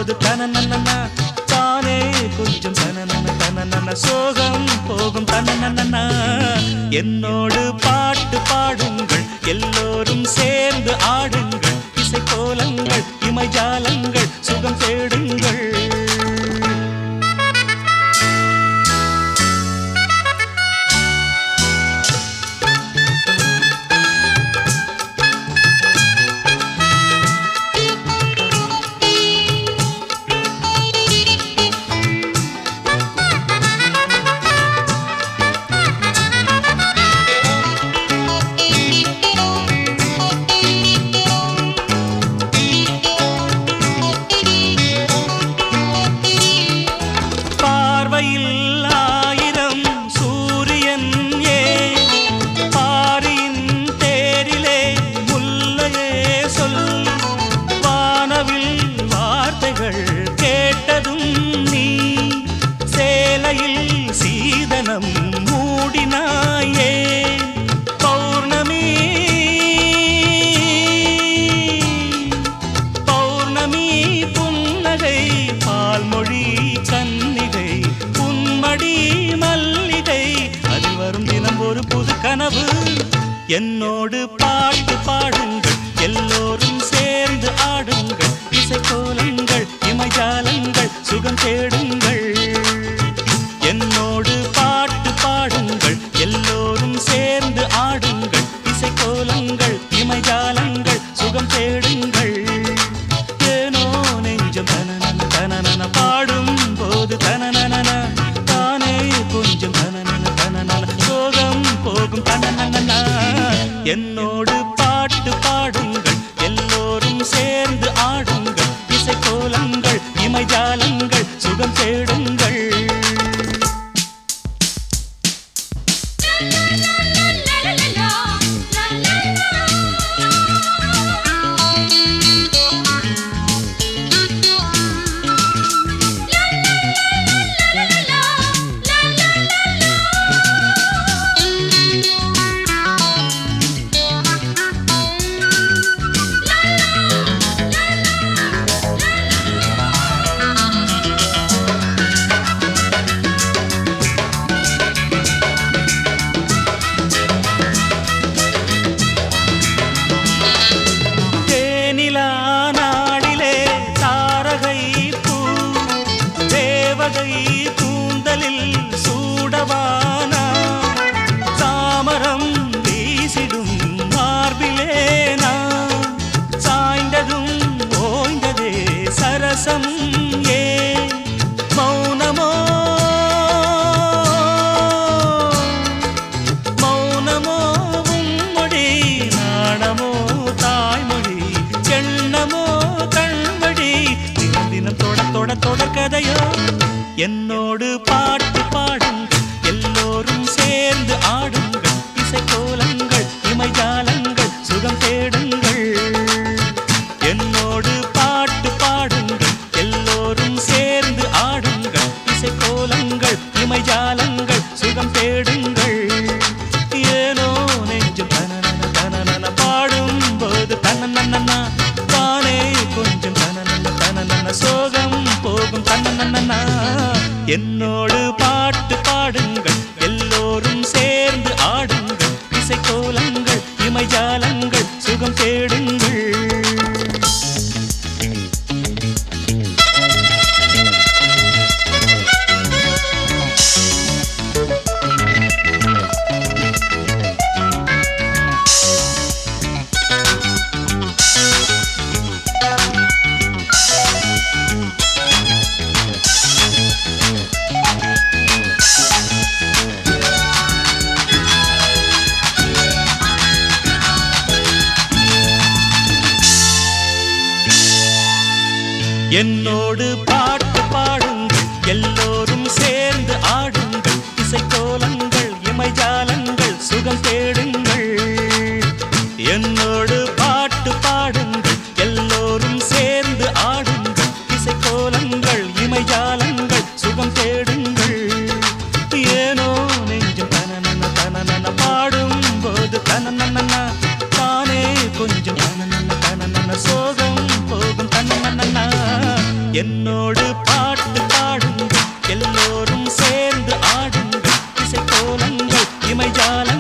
போது தனநன்னா தானே கொஞ்சம் தனநன தனநன சோகம் போகும் தனநன்னா என்னோடு பாட்டு பாடுங்கள் எல்லோரும் சேர்ந்து ஆடுங்கள் இசை கோலங்கள் இமைஜாலங்கள் சுகம் தேடுங்கள் பார்வையில் ஆயிரம் சூரியன் ஏ பாரியின் தேரிலே முல்லையே சொல் வானவில் வார்த்தைகள் கேட்டதும் நீ சேலையில் சீதனம் மூடினாயே பௌர்ணமி பௌர்ணமி புன்னகை பால்மொழி கன்னிகை உன்மடி மல்லிகை அதில் வரும் தினம் ஒரு புது கனவு என்னோடு பாட்டு பாடுங்கள் எல்லோரும் சேர்ந்து ஆடுங்கள் இசை கோலங்கள் இமைஜாலங்கள் சுகம் தேடுங்கள் என்னோடு பாட்டு பாடுங்கள் எல்லோரும் சேர்ந்து ஆடுங்கள் இசை கோலங்கள் இமைஜாலங்கள் சுகம் தேடுங்கள் ஏனோ நெஞ்சம் தனனன தனனன பாடும் போது தனனன தானே கொஞ்சம் தனனன தனனன சோகம் போகும் தனனன என்னோடு பாட்டு பாடுங்கள் எல்லோரும் சேர்ந்து ஆடுங்கள் இசை கோலங்கள் இமைஜாலங்கள் சுகம் தேடுங்கள் தேனிலா நாடிலே தாரகை பூ தேவகை கூந்தலில் சூடவானா தாமரம் வீசிடும் மார்பிலே நான் சாய்ந்ததும் ஓய்ந்ததே சரசம் ஏ மௌனமோ மௌனமோ உம்மொழி நாணமோ தாய்மொழி எண்ணமோ கண்மொழி தினம் தினம் தொட தொட தொடர் கதையோ என்னோடு பாட்டு பாடுங்கள் எல்லோரும் சேர்ந்து ஆடுங்கள் இசை கோலங்கள் இமைஜாலங்கள் சுகம் தேடுங்கள் என்னோடு பாட்டு பாடுங்கள் எல்லோரும் சேர்ந்து ஆடுங்கள் இசை கோலங்கள் இமைஜாலங்கள் சுகம் தேடுங்கள் ஏனோ நெஞ்சம் தனனன தனனன பாடும் போது தனனன தானே கொஞ்சம் தனனன தனனன சோகம் போகும் தனனன என்னோடு பாட்டு பாடுங்கள் எல்லோரும் சேர்ந்து ஆடுங்கள் இசை கோலங்கள் இமைஜாலங்கள் சுகம் தேடுங்கள் என்னோடு பாட்டு பாடுங்கள் எல்லோரும் சேர்ந்து ஆடுங்கள் இசை கோலங்கள் இமைஜாலங்கள் சுகம் தேடுங்கள் என்னோடு பாட்டு பாடுங்கள் எல்லோரும் சேர்ந்து ஆடுங்கள் இசை கோலங்கள் இமைஜாலங்கள் சுகம் தேடுங்கள் ஏனோ நெஞ்சம் தனனன தனனன பாடும் போது தனனன தானே கொஞ்சம் தனனன தனனன சோகம் போகும் தனனன என்னோடு பாட்டு பாடுங்கள் எல்லோரும் சேர்ந்து ஆடுங்கள் இசைக்கோலங்கள் இமைஜாலங்கள்